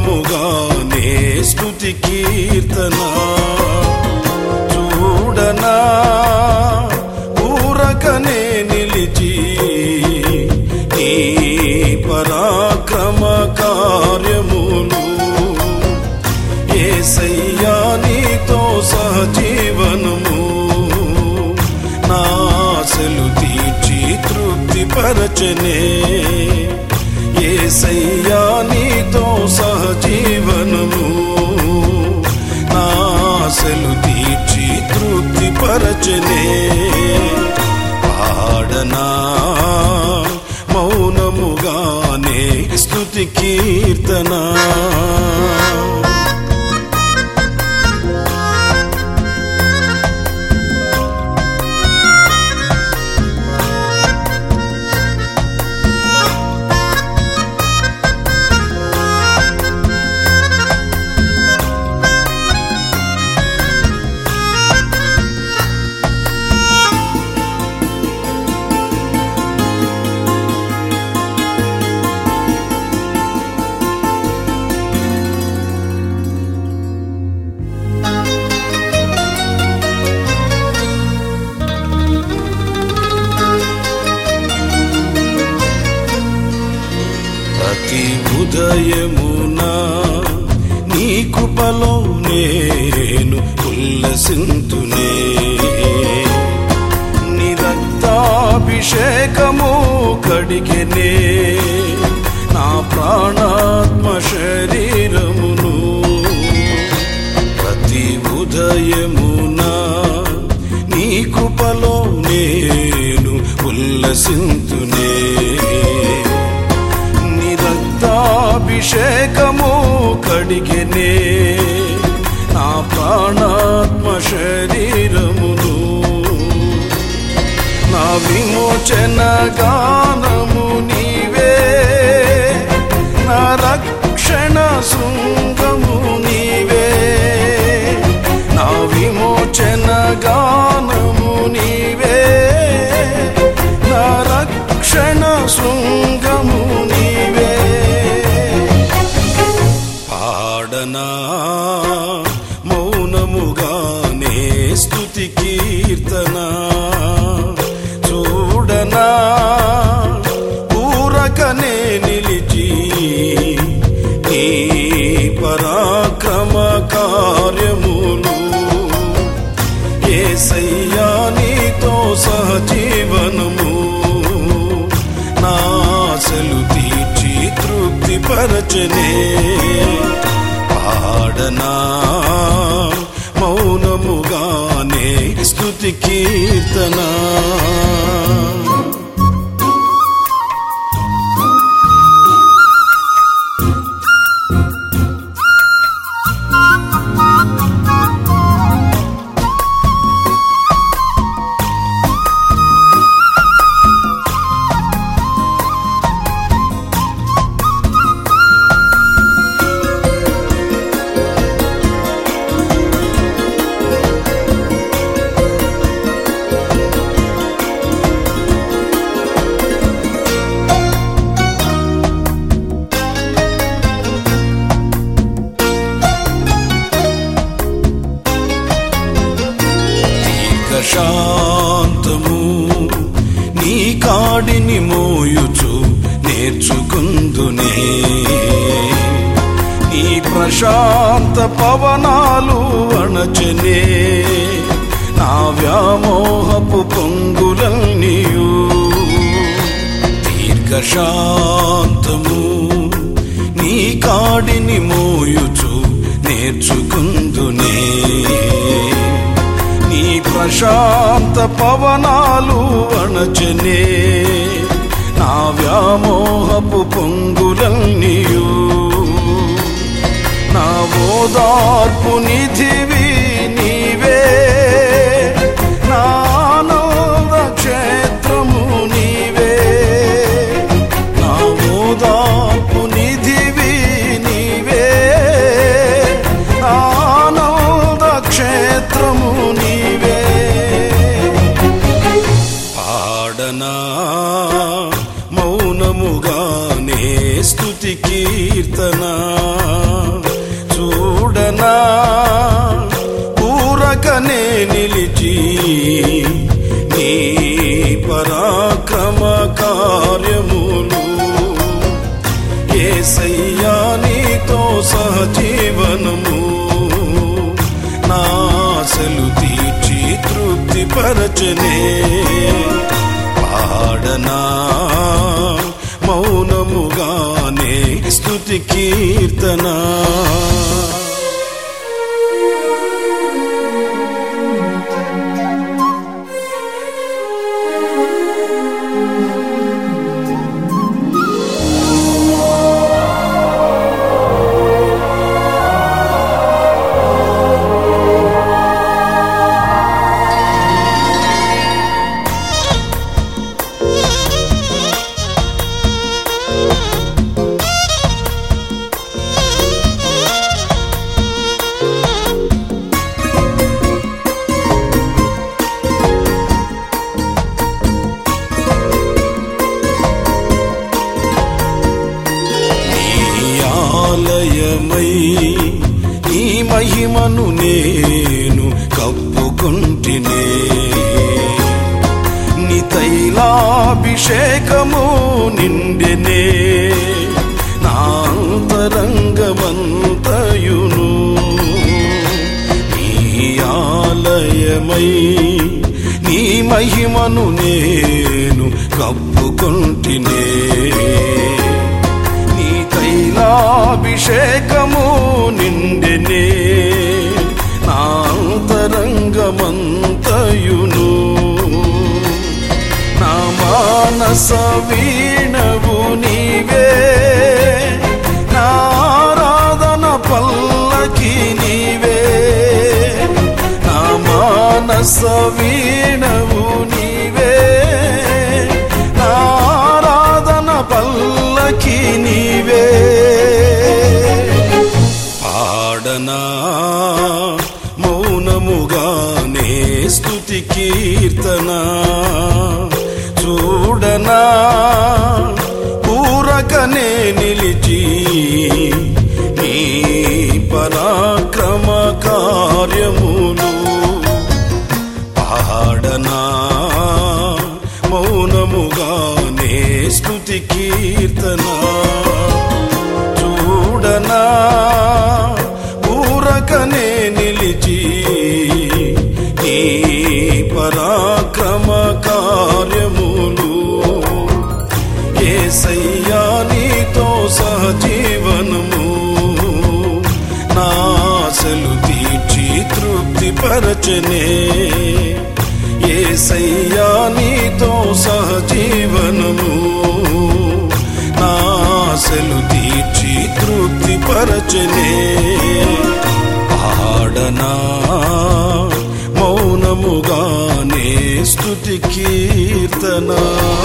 మౌనముగానే స్తుతి కీర్తన చూడనా ఊరకనే నిలిచి నీ పరాక్రమ కార్యములు ఏసయ్యా నీతో సహజీవనము నాశలు తీర్చి తృప్తి పరచనే ఏసయ్యా నీతో సహజీవనము నాశలు తీర్చి తృప్తి పరచనే పాడనా మౌనముగానే స్తుతి కీర్తనా ప్రతి ఉదయమున నీ కృపలో నేను ఉల్లసింతునే నీ రక్తాభిషేకము కడిగెనే నా ప్రాణాత్మ శరీరమును ప్రతి ఉదయమున నీ కృపలో నేను ఉల్లసింతునే నీ రక్తాభిషేకము కడిగెనే నా ప్రాణాత్మ శరీరమును నా విమోచన గానము నీవే నా రక్షణ శృంగము నీవే నా విమోచన గానము నీవే నా రక్షణ శృంగము నీవే పాడనా మౌనముగానే స్తుతి కీర్తన చూడనా ఊరకనే నిలిచి నీ పరాక్రమ కార్యములు ఏసయ్యా నీతో సహజీవనము నాశలు తీర్చి తృప్తి పరచనే పాడనా మౌనముగానే స్తుతి కీర్తనా దీర్ఘశాంతము నీ కాడిని మోయుచు నేర్చుకుందునే నీ ప్రశాంత పవనాలు అణచనే నా వ్యామోహపు పొంగులన్నీయు దీర్ఘశాంతము నీ కాడిని మోయుచు నేర్చుకుందునే నీ ప్రశాంత పవనాలు అణచనే నా వ్యామోహపు పొంగులన్నీయు నా ఓదార్పు నిధివి నీవే నా ఆనంద క్షేత్రము నీవే నా ఓదార్పు నిధివి నీవే నా ఆనంద క్షేత్రము నీవే పాడనా మౌనముగానే స్తుతి కీర్తనా చూడనా ఊరకనే నిలిచి నీ పరాక్రమ కార్యములు ఏసయ్యా నీతో సహజీవనము నాశలు తీర్చి తృప్తి పరచనే పాడనా మౌనముగానే స్తుతి కీర్తనా నీ ఆలయమై నీ మహిమను నేను కప్పుకుంటినే నీ తైలాభిషేకము నిండెనే నా అంతరంగమంతయును నీ ఆలయమై నీ మహిమను నేను కప్పుకుంటినే నీ తైలాభిషేకము నిండెనే నాంతరంగమంతయును నా మానస వీణవు నీవే నారాధన పల్లకి నీవే నా మానస వీణవు నీవే నారాధన పల్లకి నీవే పాడనా మౌనముగానే స్తుతి కీర్తన చూడనా ఊరకనే నిలిచి నీ పరాక్రమ కార్యములు పాడనా మౌనముగానే స్తుతి కీర్తన చూడనా ఊరకనే నిలిచి నీ పరాక్రమ కార్యములు ఏసయ్యా నీతో సహజీవనము నాశలు తీర్చి తృప్తి పరచనే ఏసయ్యా నీతో సహజీవనము నాశలు తీర్చి తృప్తి పరచనే పాడనా మౌనముగానే స్తుతి కీర్తనా